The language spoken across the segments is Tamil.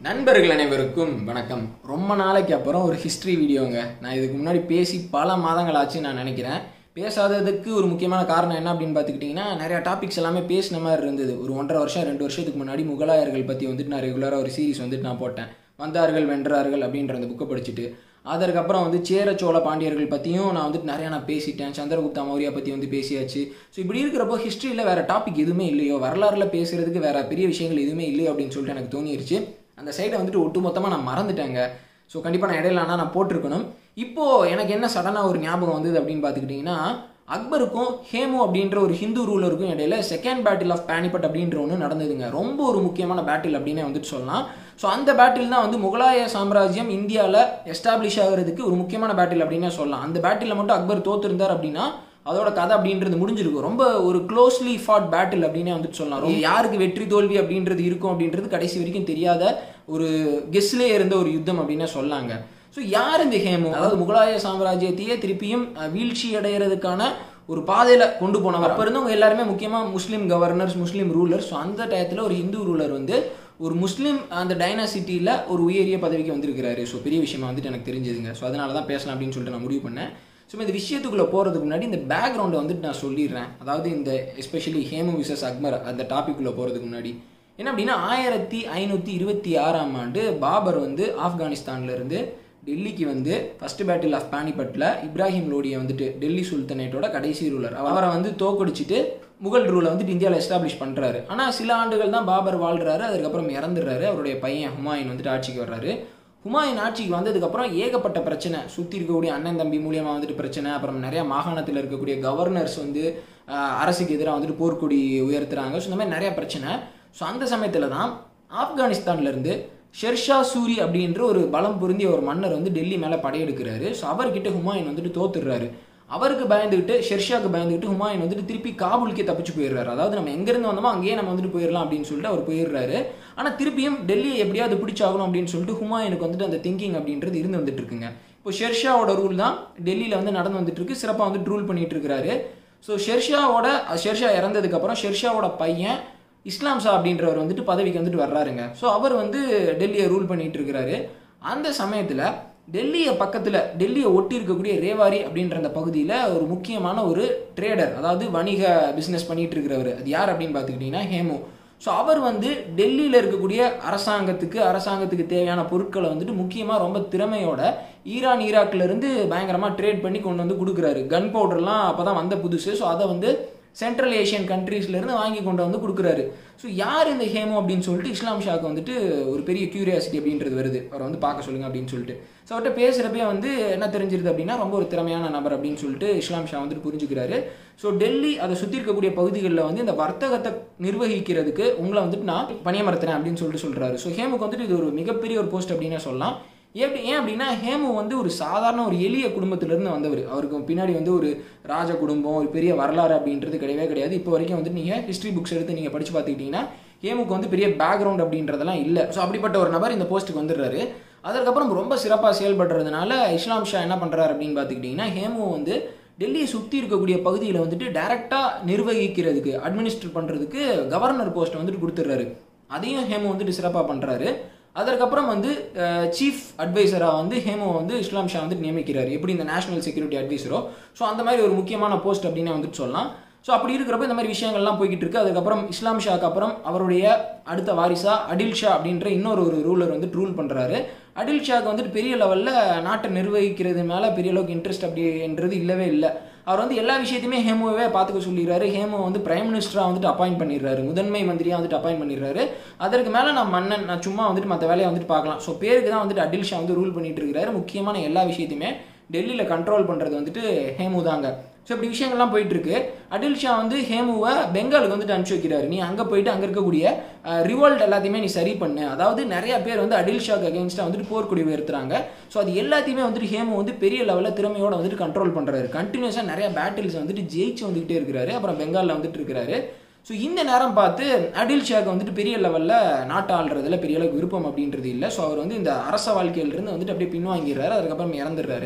நண்பர்கள் அனைவருக்கும் வணக்கம் ரொம்ப நாளைக்கு அப்புறம் ஒரு ஹிஸ்ட்ரி வீடியோங்க நான் இதுக்கு முன்னாடி பேசி பல மாதங்கள் ஆச்சு நான் நினைக்கிறேன் பேசாததுக்கு ஒரு முக்கியமான காரணம் என்ன அப்படின்னு பார்த்துக்கிட்டிங்கன்னா நிறையா டாபிக்ஸ் எல்லாமே பேசின மாதிரி இருந்தது ஒரு ஒன்றரை வருஷம் ரெண்டு வருஷத்துக்கு முன்னாடி முகலாயர்கள் பற்றி வந்துட்டு நான் ரெகுலராக ஒரு சீரிஸ் வந்துட்டு நான் போட்டேன் வந்தார்கள் வென்றார்கள் அப்படின்ற அந்த புக்கை படிச்சுட்டு அதற்கப்புறம் வந்து சேர சோழ பாண்டியர்கள் பற்றியும் நான் வந்துட்டு நிறையா நான் பேசிட்டேன் சந்திரகுப்தா மௌரியா பற்றி வந்து பேசியாச்சு ஸோ இப்படி இருக்கிறப்போ ஹிஸ்ட்ரியில் வேறு டாபிக் எதுவுமே இல்லையோ வரலாறுல பேசுறதுக்கு வேறு பெரிய விஷயங்கள் எதுவுமே இல்லையோ அப்படின்னு சொல்லிட்டு எனக்கு தோணிருச்சு அந்த சைடை வந்துட்டு ஒட்டுமொத்தமாக நான் மறந்துட்டேங்க ஸோ கண்டிப்பாக நான் இடையில ஆனால் நான் போட்டிருக்கணும் இப்போது எனக்கு என்ன சடனாக ஒரு ஞாபகம் வந்தது அப்படின்னு பார்த்துக்கிட்டிங்கன்னா அக்பருக்கும் ஹேமு அப்படின்ற ஒரு ஹிந்து ரூலருக்கும் இடையில செகண்ட் பேட்டில் ஆஃப் பானிபட் அப்படின்ற ஒன்று நடந்ததுங்க ரொம்ப ஒரு முக்கியமான பேட்டில் அப்படின்னே வந்துட்டு சொல்லலாம் ஸோ அந்த பேட்டில் தான் வந்து முகலாய சாம்ராஜ்யம் இந்தியாவில் எஸ்டாப்ளிஷ் ஆகிறதுக்கு ஒரு முக்கியமான பேட்டில் அப்படின்னே சொல்லலாம் அந்த பேட்டில் மட்டும் அக்பர் தோத்திருந்தார் அப்படின்னா அதோட கதை அப்படின்றது முடிஞ்சிருக்கும் ரொம்ப ஒரு க்ளோஸ்லி ஃபாட் பேட்டில் அப்படின்னே வந்துட்டு சொல்லலாம் ரொம்ப யாருக்கு வெற்றி தோல்வி அப்படின்றது இருக்கும் அப்படின்றது கடைசி வரைக்கும் தெரியாத ஒரு கெஸ்லே இருந்த ஒரு யுத்தம் அப்படின்னே சொல்லாங்க ஸோ யார் இந்த ஹேமு அதாவது முகலாய சாம்ராஜ்யத்தையே திருப்பியும் அஹ், வீழ்ச்சி அடைகிறதுக்கான ஒரு பாதையில் கொண்டு போனவர் அப்போ இருந்தவங்க எல்லாருமே முக்கியமாக muslim governors muslim ruler so அந்த டயத்தில் ஒரு ஹிந்து ரூலர் வந்து ஒரு முஸ்லீம் அந்த டைனாசிட்டியில் ஒரு உயரிய பதவிக்கு வந்திருக்கிறாரு ஸோ பெரிய விஷயமா வந்துட்டு எனக்கு தெரிஞ்சதுங்க ஸோ அதனால தான் பேசலாம் அப்படின்னு சொல்லிட்டு நான் முடிவு பண்ணேன் ஸோ இந்த விஷயத்துக்குள்ளே போகிறதுக்கு முன்னாடி இந்த பேக்ரவுண்டை வந்துட்டு நான் சொல்லிடுறேன் அதாவது இந்த எஸ்பெஷலி ஹேமு விசஸ் அக்பர் அந்த டாபிக்குள்ளே போகிறதுக்கு முன்னாடி என்ன அப்படின்னா ஆயிரத்தி ஐநூற்றி இருபத்தி ஆறாம் ஆண்டு பாபர் வந்து ஆப்கானிஸ்தான்ல இருந்து டெல்லிக்கு வந்து ஃபர்ஸ்ட் பேட்டில் ஆஃப் பானிபட்டில் இப்ராஹிம் லோடியை வந்துட்டு டெல்லி சுல்தனேட்டோட கடைசி ரூலர் அவரை வந்து தோக்கடிச்சிட்டு முகல் ரூலை வந்துட்டு இந்தியாவில் எஸ்டாப்ளிஷ் பண்ணுறாரு ஆனால் சில ஆண்டுகள் தான் பாபர் வாழ்றாரு அதுக்கப்புறம் இறந்துடுறாரு அவருடைய பையன் ஹுமாயூன் வந்துட்டு ஆட்சிக்கு வர்றாரு ஹுமாயூன் ஆட்சிக்கு வந்ததுக்கப்புறம் ஏகப்பட்ட பிரச்சனை சுற்றி இருக்கக்கூடிய அண்ணன் தம்பி மூலியமாக வந்துட்டு பிரச்சனை அப்புறம் நிறைய மாகாணத்தில் இருக்கக்கூடிய கவர்னர்ஸ் வந்து ஆஹ், அரசுக்கு எதிராக வந்துட்டு போர்க்கொடி உயர்த்துறாங்க ஸோ இந்த மாதிரி நிறைய பிரச்சனை ஸோ அந்த சமயத்தில் தான் ஆப்கானிஸ்தான்ல இருந்து ஷெர்ஷா சூரி அப்படின்ற ஒரு பலம் பொருந்திய ஒரு மன்னர் வந்து டெல்லி மேலே படையெடுக்கிறாரு ஸோ அவர்கிட்ட ஹுமாயூன் வந்துட்டு தோத்துடுறாரு அவருக்கு பயந்துக்கிட்டு ஷெர்ஷாக்கு பயந்துக்கிட்டு ஹுமாயூன் வந்துட்டு திருப்பி காபூலுக்கே தப்பிச்சு போயிடுறாரு அதாவது நம்ம எங்கேருந்து வந்தோமோ அங்கேயே நம்ம வந்துட்டு போயிடலாம் அப்படின்னு சொல்லிட்டு அவர் போயிடுறாரு ஆனால் திருப்பியும் டெல்லியை எப்படியாவது பிடிச்சாகணும் அப்படின்னு சொல்லிட்டு ஹுமாயூனுக்கு வந்துட்டு அந்த திங்கிங் அப்படின்றது இருந்து வந்துட்டு இருக்குங்க இப்போ ஷெர்ஷாவோட ரூல் தான் டெல்லியில் வந்து நடந்து வந்துட்டு இருக்கு சிறப்பாக வந்துட்டு ரூல் பண்ணிட்டு இருக்காரு ஸோ ஷெர்ஷாவோட ஷெர்ஷா இறந்ததுக்கு அப்புறம் ஷெர்ஷாவோட பையன் இஸ்லாம் ஷா அப்படின்றவர் வந்துட்டு பதவிக்கு வந்துட்டு வர்றாருங்க ஸோ அவர் வந்து டெல்லியை ரூல் பண்ணிட்டு இருக்கிறாரு அந்த சமயத்தில் டெல்லியை பக்கத்தில் டெல்லியை ஒட்டி இருக்கக்கூடிய ரேவாரி அப்படின்ற அந்த பகுதியில் ஒரு முக்கியமான ஒரு ட்ரேடர் அதாவது வணிக பிஸ்னஸ் பண்ணிட்டு இருக்கிறவர் அது யார் அப்படின்னு பார்த்துக்கிட்டிங்கன்னா ஹேமு ஸோ அவர் வந்து டெல்லியில் இருக்கக்கூடிய அரசாங்கத்துக்கு அரசாங்கத்துக்கு தேவையான பொருட்களை வந்துட்டு முக்கியமாக ரொம்ப திறமையோட ஈரான் ஈராக்ல இருந்து பயங்கரமாக ட்ரேட் பண்ணி கொண்டு வந்து கொடுக்குறாரு கன் பவுடர்லாம் அப்போ தான் வந்த புதுசு ஸோ அதை வந்து சென்ட்ரல் ஏஷியன் கண்ட்ரீஸ்லேருந்து வாங்கி கொண்டு வந்து கொடுக்குறாரு ஸோ யார் இந்த ஹேமோ அப்படின்னு சொல்லிட்டு இஸ்லாம் ஷாக்கு வந்துட்டு ஒரு பெரிய கியூரியாசிட்டி அப்படின்றது வருது அவரை வந்து பார்க்க சொல்லுங்க அப்படின்னு சொல்லிட்டு ஸோ அவர்கிட்ட பேசுகிறப்பே வந்து என்ன தெரிஞ்சிருது அப்படின்னா ரொம்ப ஒரு திறமையான நபர் அப்படின்னு சொல்லிட்டு இஸ்லாம் ஷா வந்துட்டு புரிஞ்சுக்கிறாரு ஸோ டெல்லி அதை சுற்றி இருக்கக்கூடிய பகுதிகளில் வந்து இந்த வர்த்தகத்தை நிர்வகிக்கிறதுக்கு உங்களை வந்துட்டு நான் பணியமர்த்துறேன் அப்படின்னு சொல்லிட்டு சொல்கிறாரு ஸோ ஹேமுக்கு வந்துட்டு இது ஒரு மிகப்பெரிய ஒரு போஸ்ட் அப்படின்னே சொல்லலாம் எப்படி ஏன் அப்படின்னா ஹேமு வந்து ஒரு சாதாரண ஒரு எளிய குடும்பத்திலிருந்து வந்தவர் அவருக்கு பின்னாடி வந்து ஒரு ராஜ குடும்பம் ஒரு பெரிய வரலாறு அப்படின்றது கிடையவே கிடையாது இப்போ வரைக்கும் வந்து நீங்கள் ஹிஸ்ட்ரி புக்ஸ் எடுத்து நீங்கள் படித்து பார்த்துக்கிட்டிங்கன்னா ஹேமுக்கு வந்து பெரிய பேக்ரவுண்ட் அப்படின்றதெல்லாம் இல்லை ஸோ அப்படிப்பட்ட ஒரு நபர் இந்த போஸ்ட்டுக்கு வந்துடுறாரு அதற்கப்புறம் ரொம்ப சிறப்பாக செயல்படுறதுனால இஸ்லாம் ஷா என்ன பண்ணுறாரு அப்படின்னு பார்த்துக்கிட்டிங்கன்னா ஹேமு வந்து டெல்லியை சுற்றி இருக்கக்கூடிய பகுதியில் வந்துட்டு டைரெக்டாக நிர்வகிக்கிறதுக்கு அட்மினிஸ்டர் பண்ணுறதுக்கு கவர்னர் போஸ்ட்டை வந்துட்டு கொடுத்துட்றாரு அதையும் ஹேமு வந்துட்டு சிறப்பாக பண்ணுறாரு அதற்கப்புறம் வந்து சீஃப் அட்வைசராக வந்து ஹேமோ வந்து இஸ்லாம் ஷா வந்து நியமிக்கிறார் எப்படி இந்த நேஷனல் செக்யூரிட்டி அட்வைசரோ ஸோ அந்த மாதிரி ஒரு முக்கியமான போஸ்ட் அப்படின்னு வந்துட்டு சொல்லலாம் ஸோ அப்படி இருக்கிறப்ப இந்த மாதிரி விஷயங்கள்லாம் போய்கிட்டு இருக்கு அதுக்கப்புறம் இஸ்லாம் ஷாக்கு அப்புறம் அவருடைய அடுத்த வாரிசா அடில் ஷா அப்படின்ற இன்னொரு ஒரு ரூலர் வந்துட்டு ரூல் பண்ணுறாரு அடில் ஷாக்கு வந்துட்டு பெரிய லெவலில் நாட்டை நிர்வகிக்கிறது மேலே பெரிய அளவுக்கு இன்ட்ரெஸ்ட் அப்படின்றது இல்லவே இல்லை அவர் வந்து எல்லா விஷயத்தையுமே ஹேமுவே பார்த்துக்க சொல்லிடுறாரு ஹேமு வந்து பிரைம் மினிஸ்டராக வந்துட்டு அப்பாயிண்ட் பண்ணிடுறாரு முதன்மை மந்திரியாக வந்துட்டு அப்பாயிண்ட் பண்ணிடுறாரு அதற்கு மேலே நான் மன்னன் நான் சும்மா வந்துட்டு மற்ற வேலையை வந்துட்டு பார்க்கலாம் ஸோ பேருக்கு தான் வந்துட்டு அடில் ஷா வந்து ரூல் பண்ணிட்டு இருக்கிறாரு முக்கியமான எல்லா விஷயத்தையுமே டெல்லியில் கண்ட்ரோல் பண்ணுறது வந்துட்டு ஹேமு தாங்க ஸோ இப்படி விஷயங்கள்லாம் போயிட்டு இருக்கு அடில் ஷா வந்து ஹேமுவை பெங்காலுக்கு வந்துட்டு அனுப்பிச்சு வைக்கிறாரு நீ அங்கே போயிட்டு அங்கே இருக்கக்கூடிய ரிவோல்ட் எல்லாத்தையுமே நீ சரி பண்ணு அதாவது நிறைய பேர் வந்து அடில் ஷாக்கு அகேன்ஸ்டாக வந்துட்டு போர்க்குடி உயர்த்துறாங்க ஸோ அது எல்லாத்தையுமே வந்துட்டு ஹேமு வந்து பெரிய லெவலில் திறமையோட வந்துட்டு கண்ட்ரோல் பண்ணுறாரு கண்டினியூஸாக நிறைய பேட்டில்ஸ் வந்துட்டு ஜெயிச்சு வந்துகிட்டே இருக்கிறாரு அப்புறம் பெங்காலில் வந்துட்டு இருக்கிறாரு ஸோ இந்த நேரம் பார்த்து அடில் ஷாக்கு வந்துட்டு பெரிய லெவலில் நாட்டை ஆள்றதுல பெரிய அளவுக்கு விருப்பம் அப்படின்றது இல்லை ஸோ அவர் வந்து இந்த அரச வாழ்க்கையிலிருந்து வந்துட்டு அப்படியே பின்வாங்கிறாரு அதுக்கப்புறம் இறந்துடுறாரு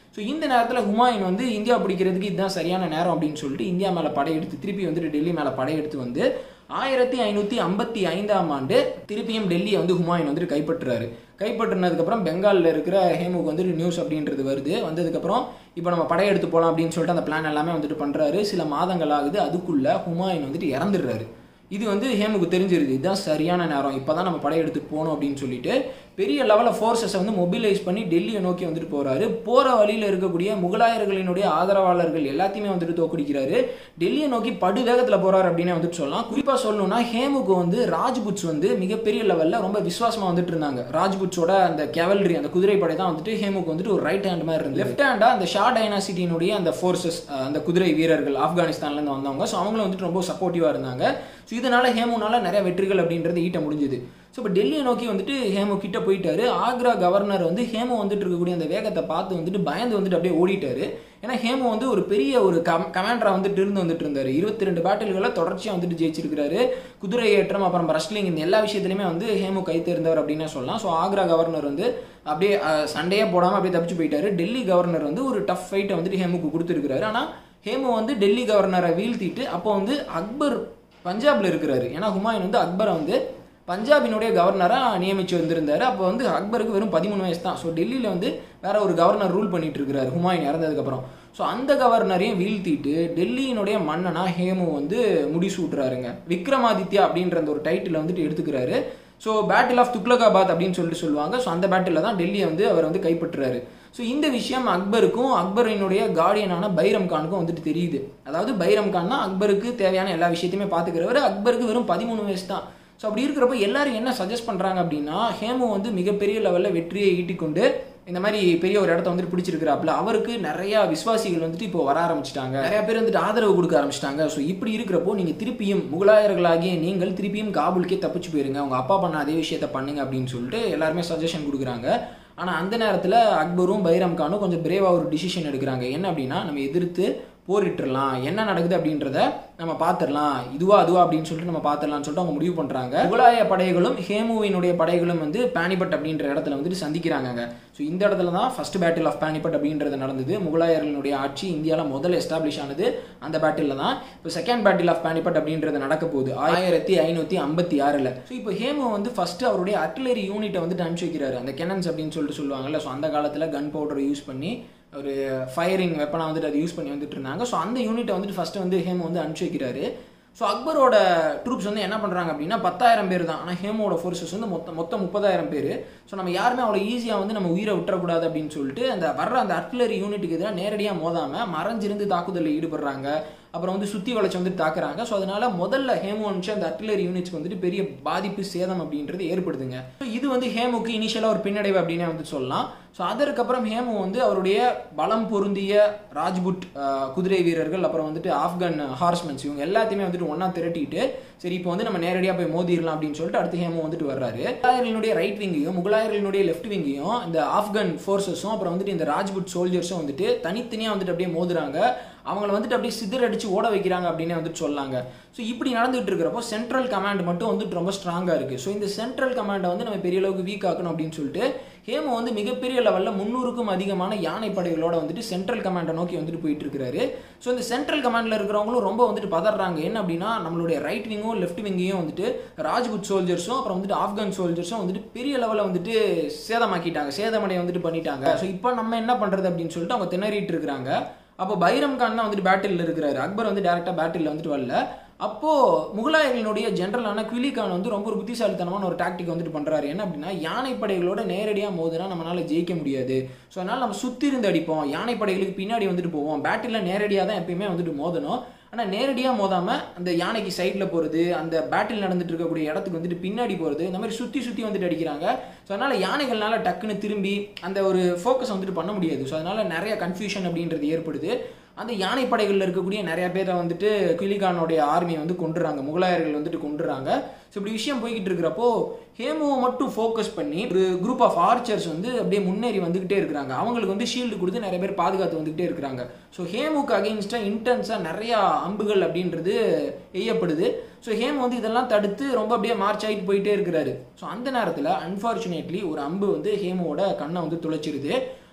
ஸோ இந்த நேரத்தில் ஹுமாயூன் வந்து இந்தியா பிடிக்கிறதுக்கு இதுதான் சரியான நேரம் அப்படின்னு சொல்லிட்டு இந்தியா மேலே படையெடுத்து திருப்பி வந்துட்டு டெல்லி மேலே படையெடுத்து வந்து ஆயிரத்தி ஐநூற்றி ஐம்பத்தி ஐந்தாம் ஆண்டு திருப்பியும் டெல்லியை வந்து ஹுமாயூன் வந்துட்டு கைப்பற்றுறாரு கைப்பற்றினதுக்கப்புறம் பெங்காலில் இருக்கிற ஹேமுக்கு வந்துட்டு நியூஸ் அப்படின்றது வருது வந்ததுக்கப்புறம் இப்போ நம்ம படையெடுத்து போகலாம் அப்படின்னு சொல்லிட்டு அந்த பிளான் எல்லாமே வந்துட்டு பண்ணுறாரு சில மாதங்கள் ஆகுது அதுக்குள்ளே ஹுமாயூன் வந்துட்டு இறந்துடுறாரு இது வந்து ஹேமுக்கு தெரிஞ்சிருது இதுதான் சரியான நேரம் இப்போ தான் நம்ம படையெடுத்து போகணும் அப்படின்னு சொல்லிட்டு பெரிய லெவலில் ஃபோர்ஸஸை வந்து மொபிலைஸ் பண்ணி டெல்லியை நோக்கி வந்துட்டு போகிறாரு போகிற வழியில் இருக்கக்கூடிய முகலாயர்களினுடைய ஆதரவாளர்கள் எல்லாத்தையுமே வந்துட்டு தோக்கடிக்கிறாரு டெல்லியை நோக்கி படு வேகத்தில் போகிறாரு அப்படின்னு வந்துட்டு சொல்லலாம் குறிப்பாக சொல்லணும்னா ஹேமுக்கு வந்து ராஜ்புட்ஸ் வந்து மிகப்பெரிய லெவலில் ரொம்ப விசுவாசமாக வந்துட்டு இருந்தாங்க ராஜ்புட்ஸோட அந்த கேவல்ரி அந்த குதிரைப்படை தான் வந்துட்டு ஹேமுக்கு வந்துட்டு ஒரு ரைட் ஹேண்ட் மாதிரி இருந்தது லெஃப்ட் ஹேண்டாக அந்த ஷா டைனாசிட்டியினுடைய அந்த ஃபோர்ஸஸ் அந்த குதிரை வீரர்கள் ஆப்கானிஸ்தான்லேருந்து வந்தவங்க ஸோ அவங்களும் வந்துட்டு ரொம்ப சப்போர்ட்டிவாக இருந்தாங்க ஸோ இதனால ஹேமுனால நிறைய வெற்றிகள் அப்படின்றது ஈட்ட முடிஞ்சுது ஸோ இப்போ டெல்லியை நோக்கி வந்துட்டு ஹேமு கிட்ட போயிட்டாரு ஆக்ரா கவர்னர் வந்து ஹேமு வந்துட்டு இருக்கக்கூடிய அந்த வேகத்தை பார்த்து வந்துட்டு பயந்து வந்துட்டு அப்படியே ஓடிட்டாரு ஏன்னா ஹேமு வந்து ஒரு பெரிய ஒரு கம் கமாண்டரா வந்துட்டு இருந்து வந்துட்டு இருந்தாரு இருபத்தி ரெண்டு பேட்டில்களை தொடர்ச்சியாக வந்துட்டு ஜெயிச்சிருக்கிறாரு குதிரை ஏற்றம் அப்புறம் ரஸ்லிங் இந்த எல்லா விஷயத்துலையுமே வந்து ஹேமு கை தேர்ந்தவர் அப்படின்னே சொல்லலாம் ஸோ ஆக்ரா கவர்னர் வந்து அப்படியே அஹ், சண்டையே போடாமல் அப்படியே தப்பிச்சு போயிட்டாரு டெல்லி கவர்னர் வந்து ஒரு டஃப் ஃபைட்டை வந்துட்டு ஹேமுக்கு கொடுத்துருக்காரு ஆனால் ஹேமு வந்து டெல்லி கவர்னரை வீழ்த்திட்டு அப்போ வந்து அக்பர் பஞ்சாப்ல இருக்கிறாரு ஏன்னா ஹுமாயூன் வந்து அக்பரை வந்து பஞ்சாபினுடைய கவர்னராக நியமிச்சு வந்திருந்தாரு அப்போ வந்து அக்பருக்கு வெறும் பதிமூணு வயசு தான் ஸோ டெல்லியில் வந்து வேற ஒரு கவர்னர் ரூல் பண்ணிட்டு இருக்கிறாரு ஹுமாயூன் இறந்ததுக்கப்புறம் ஸோ அந்த கவர்னரையும் வீழ்த்திட்டு டெல்லியினுடைய மன்னனா ஹேமு வந்து முடிசூட்டுறாருங்க விக்ரமாதித்யா அப்படின்ற அந்த ஒரு டைட்டில் வந்துட்டு எடுத்துக்கிறாரு ஸோ பேட்டில் ஆஃப் துக்லகாபாத் அப்படின்னு சொல்லிட்டு சொல்லுவாங்க ஸோ அந்த பேட்டில் தான் டெல்லியை வந்து அவர் வந்து கைப்பற்றுறாரு ஸோ இந்த விஷயம் அக்பருக்கும் அக்பரினுடைய கார்டியனான பைரம் கானுக்கும் வந்துட்டு தெரியுது அதாவது பைரம் கான் தான் அக்பருக்கு தேவையான எல்லா விஷயத்தையுமே பார்த்துக்கிறவர் அக்பருக்கு வெறும் பதிமூணு வயசு தான் ஸோ அப்படி இருக்கிறப்ப எல்லாரும் என்ன சஜஸ்ட் பண்ணுறாங்க அப்படின்னா ஹேமு வந்து மிகப்பெரிய லெவலில் வெற்றியை ஈட்டிக்கொண்டு இந்த மாதிரி பெரிய ஒரு இடத்த வந்துட்டு பிடிச்சிருக்கிறாப்புல அவருக்கு நிறைய விசுவாசிகள் வந்துட்டு இப்போ வர ஆரம்பிச்சிட்டாங்க நிறைய பேர் வந்துட்டு ஆதரவு கொடுக்க ஆரம்பிச்சிட்டாங்க ஸோ இப்படி இருக்கிறப்போ நீங்கள் திருப்பியும் முகலாயர்களாகிய நீங்கள் திருப்பியும் காபூலுக்கே தப்பிச்சு போயிருங்க உங்க அப்பா பண்ண அதே விஷயத்த பண்ணுங்க அப்படின்னு சொல்லிட்டு எல்லாருமே சஜஷன் கொடுக்குறாங்க ஆனால் அந்த நேரத்தில் அக்பரும் பைரம் கானும் கொஞ்சம் பிரேவாக ஒரு டிசிஷன் எடுக்கிறாங்க என்ன அப்படின்னா நம்ம எதிர்த்து போரிட்டுறலாம் என்ன நடக்குது அப்படின்றத நம்ம பார்த்துடலாம் இதுவா அதுவா அப்படின்னு சொல்லிட்டு நம்ம பார்த்துடலாம்னு சொல்லிட்டு அவங்க முடிவு பண்ணுறாங்க முகலாய படைகளும் ஹேமுவினுடைய படைகளும் வந்து பானிபட் அப்படின்ற இடத்துல வந்துட்டு சந்திக்கிறாங்க ஸோ இந்த இடத்துல தான் ஃபர்ஸ்ட் பேட்டில் ஆஃப் பானிபட் அப்படின்றது நடந்தது முகலாயர்களுடைய ஆட்சி இந்தியாவில் முதல்ல எஸ்டாப்ளிஷ் ஆனது அந்த பேட்டில் தான் இப்போ செகண்ட் பேட்டில் ஆஃப் பானிபட் அப்படின்றது நடக்க போகுது ஆயிரத்தி ஐநூற்றி ஐம்பத்தி ஆறில் ஸோ இப்போ ஹேமு வந்து ஃபர்ஸ்ட் அவருடைய அர்டிலரி யூனிட்டை வந்துட்டு அனுப்பிச்சு வைக்கிறாரு அந்த கெனன்ஸ் அப்படின்னு சொல்லிட்டு சொல்லுவாங்கல்ல ஸோ அந்த காலத்தில் கன் பவுடரை யூஸ் பண்ணி ஒரு ஃபயரிங் வெப்பனாக வந்துட்டு அதை யூஸ் பண்ணி வந்துட்டு இருந்தாங்க ஸோ அந்த யூனிட்டை வந்துட்டு ஃபஸ்ட்டு வந்து ஹேமு வந்து அனுப்பிச்சு வைக்கிறாரு ஸோ அக்பரோட ட்ரூப்ஸ் வந்து என்ன பண்ணுறாங்க அப்படின்னா பத்தாயிரம் பேர் தான் ஆனால் ஹேமோட ஃபோர்ஸஸ் வந்து மொத்தம் மொத்தம் முப்பதாயிரம் பேர் ஸோ நம்ம யாருமே அவ்வளோ ஈஸியாக வந்து நம்ம உயிரை விட்டுறக்கூடாது அப்படின்னு சொல்லிட்டு அந்த வர்ற அந்த அர்ட்லரி யூனிட்டுக்கு எதிராக நேரடியாக மோதாமல் மறைஞ்சிருந்து தாக்குதலில் ஈடுபடுறாங்க அப்புறம் வந்து சுற்றி வளைச்சு வந்துட்டு தாக்குறாங்க ஸோ அதனால முதல்ல ஹேமு அனுப்பிச்சு அந்த அர்ட்லரி யூனிட்ஸ்க்கு வந்துட்டு பெரிய பாதிப்பு சேதம் அப்படின்றது ஏற்படுதுங்க ஸோ இது வந்து ஹேமுக்கு இனிஷியலாக ஒரு பின்னடைவு அப்படின்னே வந்து சொல்லலாம் ஸோ அதற்கப்புறம் ஹேமு வந்து அவருடைய பலம் பொருந்திய ராஜ்புட் அஹ், குதிரை வீரர்கள் அப்புறம் வந்துட்டு ஆப்கன் ஹார்ஸ்மென்ஸ் இவங்க எல்லாத்தையுமே வந்துட்டு ஒன்றா திரட்டிட்டு சரி இப்போ வந்து நம்ம நேரடியாக போய் மோதிரலாம் அப்படின்னு சொல்லிட்டு அடுத்து ஹேமு வந்துட்டு வர்றாரு முகலாயர்களுடைய ரைட் விங்கையும் முகலாயர்களுடைய லெஃப்ட் விங்கையும் இந்த ஆப்கன் ஃபோர்ஸஸும் அப்புறம் வந்துட்டு இந்த ராஜ்புட் சோல்ஜர்ஸும் வந்துட்டு தனித்தனியாக வந்துட்டு அப்படியே மோதுறாங்க அவங்கள வந்துட்டு அப்படியே சிதறடிச்சு ஓட வைக்கிறாங்க அப்படின்னு வந்துட்டு சொல்லாங்க ஸோ இப்படி நடந்துட்டு இருக்கிறப்போ சென்ட்ரல் கமாண்ட் மட்டும் வந்துட்டு ரொம்ப ஸ்ட்ராங்காக இருக்குது ஸோ இந்த சென்ட்ரல் கமாண்டை வந்து நம்ம பெரிய அளவுக்கு வீக் ஆக்கணும் அப்படின்னு சொல்லிட்டு ஹேமு வந்து மிகப்பெரிய லெவலில் முந்நூறுக்கும் அதிகமான யானை படைகளோட வந்துட்டு சென்ட்ரல் கமாண்டை நோக்கி வந்துட்டு போயிட்டு இருக்கிறாரு ஸோ இந்த சென்ட்ரல் கமாண்டில் இருக்கிறவங்களும் ரொம்ப வந்துட்டு பதறாங்க என்ன அப்படின்னா நம்மளுடைய ரைட் விங்கும் லெஃப்ட் விங்கையும் வந்துட்டு ராஜ்புட் சோல்ஜர்ஸும் அப்புறம் வந்துட்டு ஆப்கான் சோல்ஜர்ஸும் வந்துட்டு பெரிய லெவலில் வந்துட்டு சேதமாக்கிட்டாங்க சேதமடைய வந்துட்டு பண்ணிட்டாங்க ஸோ இப்போ நம்ம என்ன பண்ணுறது அப்படின்னு சொல்லிட்டு அவங்க திணறிட்டு இருக்கிறாங்க அப்போ பைரம் கான் தான் வந்துட்டு பேட்டில் இருக்கிறாரு அக்பர் வந்து டேரெக்டாக பேட்டில் வந்துட்டு வரல அப்போ முகலாயர்களுடைய ஜென்ரலான குவிலி கான் வந்து ரொம்ப ஒரு புத்திசாலித்தனமான ஒரு டாக்டிக் வந்துட்டு பண்றாரு என்ன அப்படின்னா யானைப்படைகளோட நேரடியாக மோதினா நம்மளால ஜெயிக்க முடியாது ஸோ அதனால நம்ம சுத்தி இருந்து அடிப்போம் யானைப்படைகளுக்கு பின்னாடி வந்துட்டு போவோம் பேட்டில் நேரடியாக தான் எப்பயுமே வந்துட்டு மோதணும் ஆனால் நேரடியாக மோதாம அந்த யானைக்கு சைடில் போகிறது அந்த பேட்டில் நடந்துட்டு இருக்கக்கூடிய இடத்துக்கு வந்துட்டு பின்னாடி போகிறது இந்த மாதிரி சுற்றி சுற்றி வந்துட்டு அடிக்கிறாங்க ஸோ அதனால யானைகள்னால டக்குன்னு திரும்பி அந்த ஒரு ஃபோக்கஸ் வந்துட்டு பண்ண முடியாது ஸோ அதனால நிறைய கன்ஃபியூஷன் அப்படின்றது ஏற்படுது அந்த யானை படைகளில் இருக்கக்கூடிய நிறைய பேரை வந்துட்டு குலிகானுடைய ஆர்மியை வந்து கொண்டுறாங்க முகலாயர்கள் வந்துட்டு கொண்டுறாங்க ஸோ இப்படி விஷயம் போய்கிட்டு இருக்கிறப்போ ஹேமுவை மட்டும் ஃபோக்கஸ் பண்ணி ஒரு குரூப் ஆஃப் ஆர்ச்சர்ஸ் வந்து அப்படியே முன்னேறி வந்துகிட்டே இருக்கிறாங்க அவங்களுக்கு வந்து ஷீல்டு கொடுத்து நிறைய பேர் பாதுகாத்து வந்துகிட்டே இருக்கிறாங்க ஸோ ஹேமுக்கு அகெயின்ஸ்டாக இன்டென்ஸாக நிறையா அம்புகள் அப்படின்றது எய்யப்படுது ஸோ ஹேம் வந்து இதெல்லாம் தடுத்து ரொம்ப அப்படியே மார்ச் ஆகிட்டு போயிட்டே இருக்கிறாரு ஸோ அந்த நேரத்தில் அன்ஃபார்ச்சுனேட்லி ஒரு அம்பு வந்து ஹேமுவோட கண்ணை வந்து துளைச்சிருது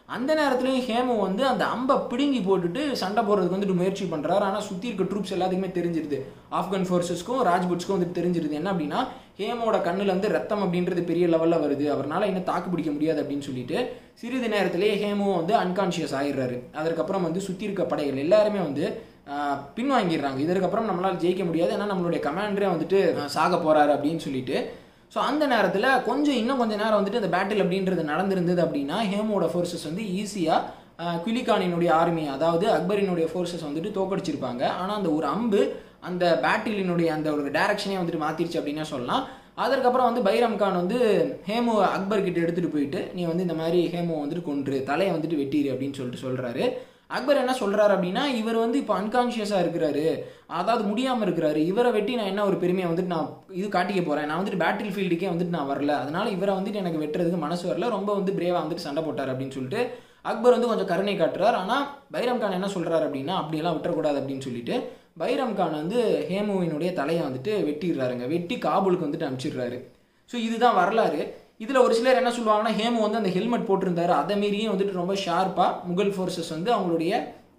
அந்த நேரத்துலையும் ஹேமு வந்து அந்த அம்பை பிடுங்கி போட்டுட்டு சண்டை போடுறதுக்கு வந்துட்டு முயற்சி பண்ணுறாரு ஆனால் சுற்றி இருக்க ட்ரூப்ஸ் எல்லாத்துக்குமே தெரிஞ்சிருது ஆப்கன் ஃபோர்ஸஸ்க்கும் ராஜ்புட்ஸ்க்கும் வந்துட்டு தெரிஞ்சிருது என்ன அப்படின்னா ஹேமோட கண்ணில் வந்து ரத்தம் அப்படின்றது பெரிய லெவலில் வருது அவரால் இன்னும் தாக்கு பிடிக்க முடியாது அப்படின்னு சொல்லிட்டு சிறிது நேரத்திலேயே ஹேமு வந்து அன்கான்ஷியஸ் ஆயிடுறாரு அதற்கப்புறம் வந்து சுற்றி இருக்க படைகள் எல்லாருமே வந்து ஆஹ், பின்வாங்கிடுறாங்க இதற்கப்புறம் நம்மளால் ஜெயிக்க முடியாது ஏன்னா நம்மளுடைய கமாண்டரே வந்துட்டு ஆஹ், சாக போறாரு அப்படின்னு சொல்லிட்டு ஸோ அந்த நேரத்தில் கொஞ்சம் இன்னும் கொஞ்சம் நேரம் வந்துட்டு அந்த பேட்டில் அப்படின்றது நடந்திருந்தது அப்படின்னா ஹேமோட ஃபோர்ஸஸ் வந்து ஈஸியாக குலிகானினுடைய ஆர்மி அதாவது அக்பரினுடைய ஃபோர்ஸஸ் வந்துட்டு தோக்கடிச்சிருப்பாங்க ஆனால் அந்த ஒரு அம்பு அந்த பேட்டிலினுடைய அந்த ஒரு டைரக்ஷனே வந்துட்டு மாத்திருச்சு அப்படின்னே சொல்லலாம் அதற்கப்புறம் வந்து பைரம் கான் வந்து ஹேமு அக்பர் கிட்ட எடுத்துகிட்டு போயிட்டு நீ வந்து இந்த மாதிரி ஹேமு வந்துட்டு கொன்று தலையை வந்துட்டு வெட்டிடு அப்படின்னு சொல்லிட்டு சொல்கிறாரு அக்பர் என்ன சொல்றாரு அப்படின்னா இவர் வந்து இப்போ அன்கான்ஷியஸாக இருக்கிறாரு அதாவது முடியாமல் இருக்கிறாரு இவரை வெட்டி நான் என்ன ஒரு பெருமையை வந்துட்டு நான் இது காட்டிக்க போகிறேன் நான் வந்துட்டு பேட்டில் ஃபீல்டுக்கே வந்துட்டு நான் வரல அதனால இவரை வந்துட்டு எனக்கு வெட்டுறதுக்கு மனசு வரல ரொம்ப வந்து பிரேவாக வந்துட்டு சண்டை போட்டார் அப்படின்னு சொல்லிட்டு அக்பர் வந்து கொஞ்சம் கருணை காட்டுறார் ஆனால் பைரம் கான் என்ன சொல்றாரு அப்படின்னா அப்படியெல்லாம் விட்டுறக்கூடாது அப்படின்னு சொல்லிட்டு பைரம் கான் வந்து ஹேமுவினுடைய தலையை வந்துட்டு வெட்டிடுறாருங்க வெட்டி காபூலுக்கு வந்துட்டு அனுப்பிச்சிடுறாரு ஸோ இதுதான் வரலாறு இதில் ஒரு சிலர் என்ன சொல்லுவாங்கன்னா ஹேமு வந்து அந்த ஹெல்மெட் போட்டிருந்தாரு அதை மீறியும் வந்துட்டு ரொம்ப ஷார்ப்பாக முகல் ஃபோர்ஸஸ் வந்து அவங்களுடைய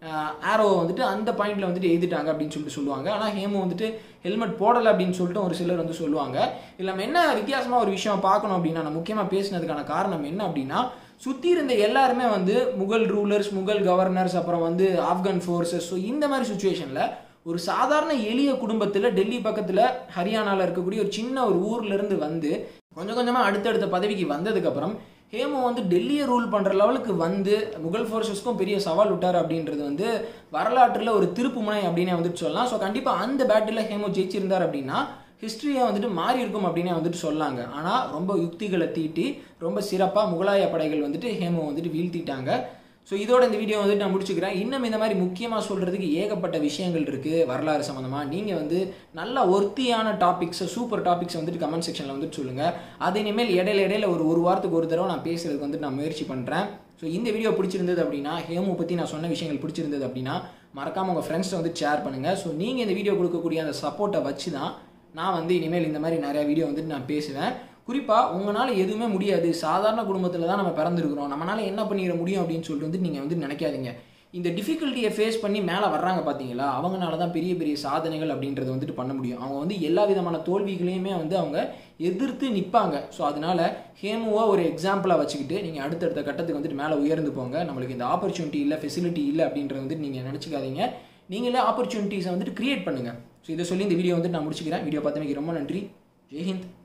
ஆரோவை வந்துட்டு அந்த பாயிண்ட்ல வந்துட்டு எழுதிட்டாங்க அப்படின்னு சொல்லிட்டு சொல்லுவாங்க ஆனால் ஹேமு வந்துட்டு ஹெல்மெட் போடலை அப்படின்னு சொல்லிட்டு ஒரு சிலர் வந்து சொல்லுவாங்க இல்லை நம்ம என்ன வித்தியாசமாக ஒரு விஷயம் பார்க்கணும் அப்படின்னா நான் முக்கியமாக பேசினதுக்கான காரணம் என்ன அப்படின்னா சுற்றி இருந்த எல்லாருமே வந்து முகல் ரூலர்ஸ் முகல் கவர்னர்ஸ் அப்புறம் வந்து ஆப்கன் ஃபோர்ஸஸ் ஸோ இந்த மாதிரி சுச்சுவேஷனில் ஒரு சாதாரண எளிய குடும்பத்தில் டெல்லி பக்கத்தில் ஹரியானாவில் இருக்கக்கூடிய ஒரு சின்ன ஒரு ஊர்ல இருந்து வந்து கொஞ்சம் கொஞ்சமாக அடுத்தடுத்த பதவிக்கு வந்ததுக்கப்புறம் ஹேமு வந்து டெல்லியை ரூல் பண்ணுற லெவலுக்கு வந்து முகல் ஃபோர்ஸஸ்க்கும் பெரிய சவால் விட்டார் அப்படின்றது வந்து வரலாற்றில் ஒரு திருப்பு முனை அப்படின்னே வந்துட்டு சொல்லலாம் ஸோ கண்டிப்பாக அந்த பேட்டில் ஹேமு ஜெயிச்சிருந்தார் அப்படின்னா ஹிஸ்ட்ரியை வந்துட்டு மாறி இருக்கும் அப்படின்னே வந்துட்டு சொல்லாங்க ஆனால் ரொம்ப யுக்திகளை தீட்டி ரொம்ப சிறப்பாக முகலாய படைகள் வந்துட்டு ஹேமு வந்துட்டு வீழ்த்திட்டாங்க ஸோ இதோட இந்த வீடியோ வந்துட்டு நான் முடிச்சுக்கிறேன் இன்னும் இந்த மாதிரி முக்கியமாக சொல்கிறதுக்கு ஏகப்பட்ட விஷயங்கள் இருக்குது வரலாறு சம்மந்தமாக நீங்கள் வந்து நல்ல ஒர்த்தியான டாபிக்ஸை சூப்பர் டாபிக்ஸ் வந்துட்டு கமெண்ட் செக்ஷனில் வந்துட்டு சொல்லுங்கள் அது இனிமேல் இடையில இடையில ஒரு ஒரு வாரத்துக்கு ஒரு தடவை நான் பேசுறதுக்கு வந்துட்டு நான் முயற்சி பண்ணுறேன் ஸோ இந்த வீடியோ பிடிச்சிருந்தது அப்படின்னா ஹேமு பற்றி நான் சொன்ன விஷயங்கள் பிடிச்சிருந்தது அப்படின்னா மறக்காமல் உங்கள் ஃப்ரெண்ட்ஸை வந்து ஷேர் பண்ணுங்கள் ஸோ நீங்கள் இந்த வீடியோ கொடுக்கக்கூடிய அந்த சப்போர்ட்டை வச்சு தான் நான் வந்து இனிமேல் இந்த மாதிரி நிறைய வீடியோ வந்துட்டு நான் பேசுவேன் குறிப்பாக உங்களால் எதுவுமே முடியாது சாதாரண குடும்பத்தில் தான் நம்ம பிறந்திருக்கிறோம் நம்மளால என்ன பண்ணிட முடியும் அப்படின்னு சொல்லிட்டு வந்து நீங்கள் வந்து நினைக்காதீங்க இந்த டிஃபிகல்ட்டியை ஃபேஸ் பண்ணி மேலே வர்றாங்க பார்த்தீங்களா அவங்கனால தான் பெரிய பெரிய சாதனைகள் அப்படின்றத வந்துட்டு பண்ண முடியும் அவங்க வந்து எல்லா விதமான தோல்விகளையுமே வந்து அவங்க எதிர்த்து நிற்பாங்க ஸோ அதனால ஹேமுவா ஒரு எக்ஸாம்பிளாக வச்சுக்கிட்டு நீங்கள் அடுத்தடுத்த கட்டத்துக்கு வந்துட்டு மேலே உயர்ந்து போங்க நம்மளுக்கு இந்த ஆப்பர்ச்சுனிட்டி இல்லை ஃபெசிலிட்டி இல்லை அப்படின்றத வந்துட்டு நீங்கள் நினச்சிக்காதீங்க நீங்களே ஆப்பர்ச்சுனிட்டிஸை வந்துட்டு கிரியேட் பண்ணுங்கள் ஸோ இதை சொல்லி இந்த வீடியோ வந்துட்டு நான் முடிச்சுக்கிறேன் வீடியோ பார்த்தமைக்கு ரொம்ப நன்றி ஜெய்ஹிந்த்